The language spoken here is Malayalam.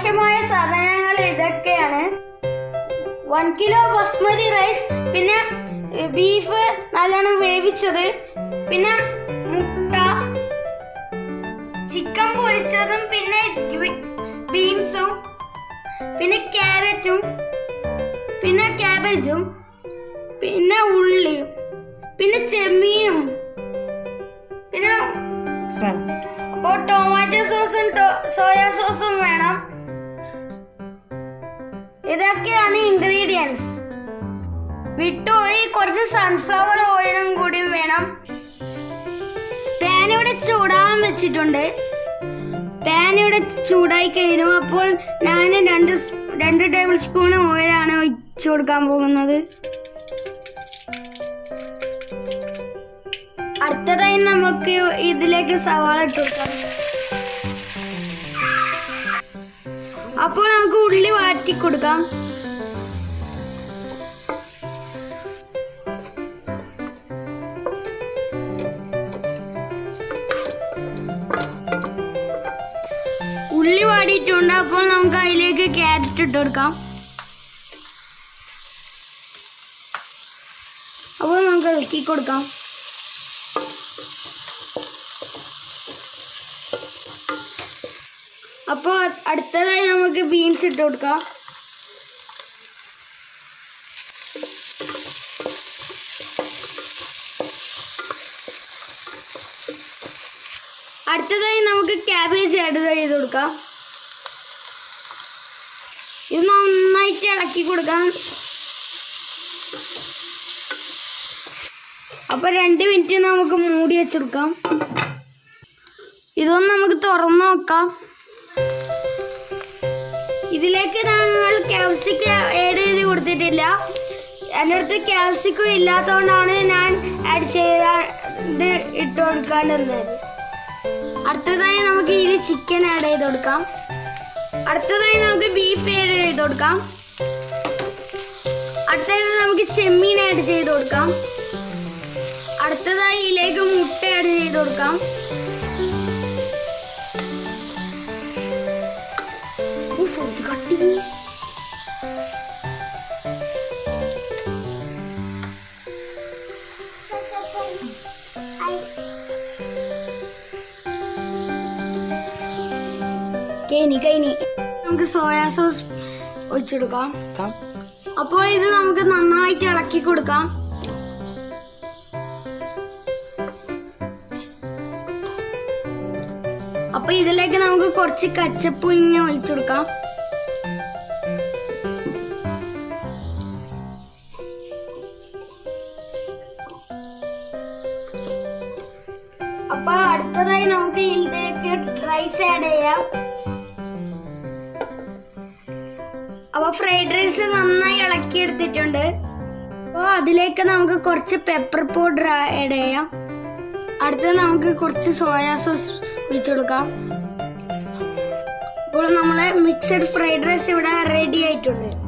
ആവശ്യമായ സാധനങ്ങൾ ഇതൊക്കെയാണ് വൺ കിലോ ബസ്മതി റൈസ് പിന്നെ ബീഫ് നല്ലോണം വേവിച്ചത് പിന്നെ മുട്ട ചിക്കൻ പൊരിച്ചതും പിന്നെ ബീൻസും പിന്നെ ക്യാരറ്റും പിന്നെ ക്യാബേജും പിന്നെ ഉള്ളിയും പിന്നെ ചെമ്മീനും പിന്നെ അപ്പോൾ ടൊമാറ്റോ സോസും സോയ സോസും വേണം ഇതൊക്കെയാണ് ഇൻഗ്രീഡിയൻസ് വിട്ടുപോയി കുറച്ച് സൺഫ്ലവർ ഓയിലും കൂടി വേണം പാൻ ഇവിടെ ചൂടാൻ വെച്ചിട്ടുണ്ട് പാൻ ഇവിടെ ചൂടായി കഴിഞ്ഞു അപ്പോൾ ഞാൻ രണ്ട് സ്- രണ്ട് ടേബിൾ സ്പൂൺ ഓയിലാണ് ഒഴിച്ചു കൊടുക്കാൻ പോകുന്നത് അടുത്തതായി നമുക്ക് ഇതിലേക്ക് സവാള ഇട്ട് കൊടുക്കാം അപ്പോൾ നമുക്ക് ഉള്ളി വാട്ടി കൊടുക്കാം ഉള്ളി വാടിയിട്ടുണ്ട് അപ്പോൾ നമുക്ക് അതിലേക്ക് ക്യാരറ്റ് ഇട്ട് കൊടുക്കാം അപ്പോൾ നമുക്ക് ഇളക്കി കൊടുക്കാം അപ്പോൾ അടുത്തതായി നമുക്ക് ബീൻസ് ഇട്ട് കൊടുക്കാം അടുത്തതായി നമുക്ക് ക്യാബേജ് ആഡ് ചെയ്ത് കൊടുക്കാം ഇത് നന്നായിട്ട് ഇളക്കി കൊടുക്കാം അപ്പൊ രണ്ട് മിനിറ്റ് നമുക്ക് മൂടി വെച്ചെടുക്കാം ഇതൊന്ന് നമുക്ക് തുറന്നു നോക്കാം ഇതിലേക്ക് ഞങ്ങൾ ക്യാപ്സിക്ക ആഡ് ചെയ്ത് കൊടുത്തിട്ടില്ല എൻ്റെ അടുത്ത് ക്യാപ്സിക്കം ഇല്ലാത്തതുകൊണ്ടാണ് ഞാൻ ആഡ് ചെയ്ത് ഇട്ട് കൊടുക്കാണ്ടിരുന്നത് അടുത്തതായി നമുക്ക് ഇതിൽ ചിക്കൻ ആഡ് ചെയ്ത് കൊടുക്കാം അടുത്തതായി നമുക്ക് ബീഫ് ആഡ് ചെയ്ത് കൊടുക്കാം അടുത്തത് നമുക്ക് ചെമ്മീൻ ആഡ് ചെയ്ത് കൊടുക്കാം അടുത്തതായി ഇതിലേക്ക് മുട്ട ആഡ് ചെയ്ത് കൊടുക്കാം ഉഫ്, ഇത് കട്ടി. കഴിഞ്ഞി കഴിഞ്ഞി നമുക്ക് സോയാ സോസ് ഒഴിച്ചെടുക്കാം അപ്പോൾ ഇത് നമുക്ക് നന്നായിട്ട് ഇളക്കി കൊടുക്കാം അപ്പൊ ഇതിലേക്ക് നമുക്ക് കുറച്ച് കച്ചപ്പ് ഇങ്ങനെ ഒഴിച്ചു കൊടുക്കാം അപ്പൊ അടുത്തതായി നമുക്ക് ഇതിലേക്ക് റൈസ് ആഡ് ചെയ്യാം അപ്പൊ ഫ്രൈഡ് റൈസ് നന്നായി ഇളക്കി എടുത്തിട്ടുണ്ട് അപ്പോൾ അതിലേക്ക് നമുക്ക് കുറച്ച് പെപ്പർ പൗഡർ ആഡ് ചെയ്യാം അടുത്തത് നമുക്ക് കുറച്ച് സോയാ സോസ് ഒഴിച്ചു കൊടുക്കാം അപ്പോൾ നമ്മളെ മിക്സഡ് ഫ്രൈഡ് റൈസ് ഇവിടെ റെഡി ആയിട്ടുണ്ട്